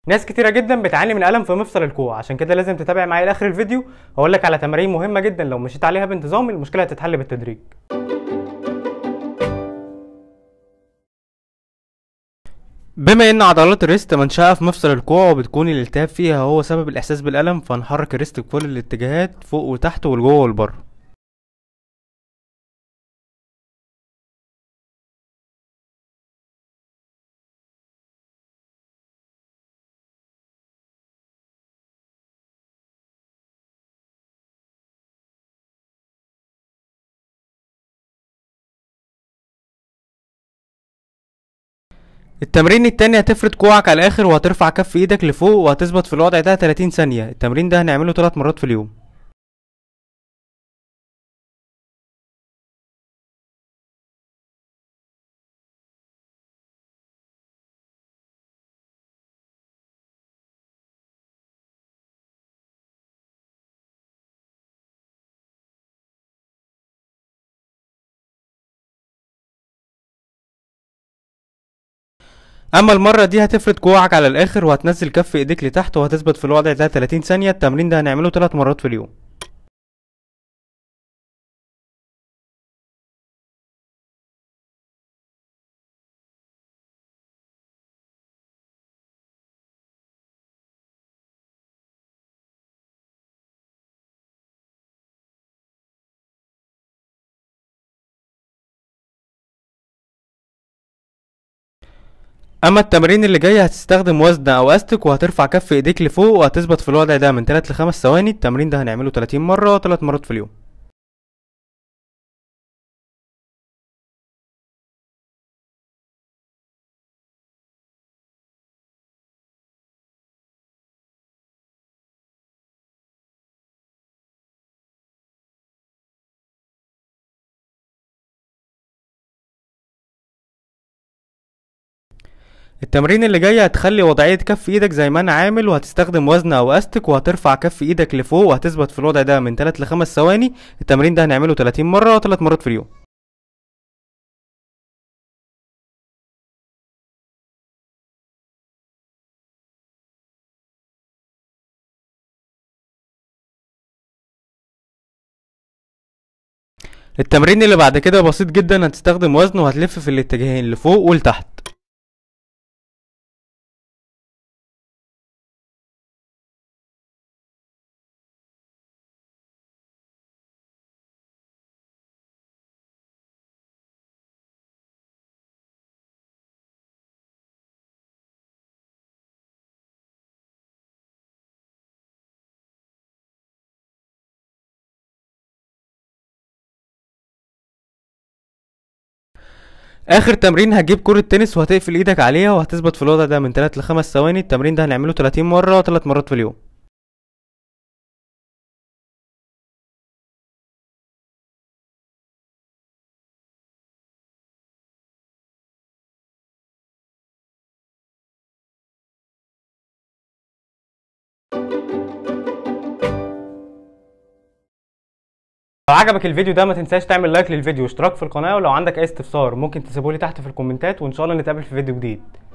ناس كتيرة جدا بتعاني من ألم في مفصل الكوع عشان كده لازم تتابع معايا لآخر الفيديو هقول لك على تمارين مهمة جدا لو مشيت عليها بانتظام المشكلة هتتحل بالتدريج بما ان عضلات الريست منشأة في مفصل الكوع وبتكون الالتهاب فيها هو سبب الإحساس بالألم فنحرك الريست بكل الاتجاهات فوق وتحت ولجوه ولبره التمرين التاني هتفرد كوعك على الاخر وهترفع كف ايدك لفوق وهتثبت في الوضع ده 30 ثانية التمرين ده هنعمله 3 مرات في اليوم اما المره دي هتفرد كوعك على الاخر وهتنزل كف ايديك لتحت وهتثبت في الوضع ده 30 ثانيه التمرين ده هنعمله 3 مرات في اليوم اما التمرين اللي جاي هتستخدم وزن او استك وهترفع كف ايديك لفوق وهتثبت في الوضع ده من 3 ل 5 ثواني التمرين ده هنعمله 30 مره 3 مرات في اليوم التمرين اللي جاي هتخلي وضعية كف ايدك زي ما انا عامل وهتستخدم وزن او استك وهترفع كف ايدك لفوق وهتثبت في الوضع ده من 3 ل 5 ثواني التمرين ده هنعمله 30 مرة 3 مرات في اليوم التمرين اللي بعد كده بسيط جدا هتستخدم وزن وهتلف في الاتجاهين لفوق ولتحت اخر تمرين هتجيب كرة تنس وهتقفل ايدك عليها وهتثبت في الوضع ده من 3 ل 5 ثواني التمرين ده هنعمله 30 مرة 3 مرات في اليوم لو عجبك الفيديو ده ما تنساش تعمل لايك للفيديو واشتراك في القناه ولو عندك اي استفسار ممكن تسيبه لي تحت في الكومنتات وان شاء الله نتقابل في فيديو جديد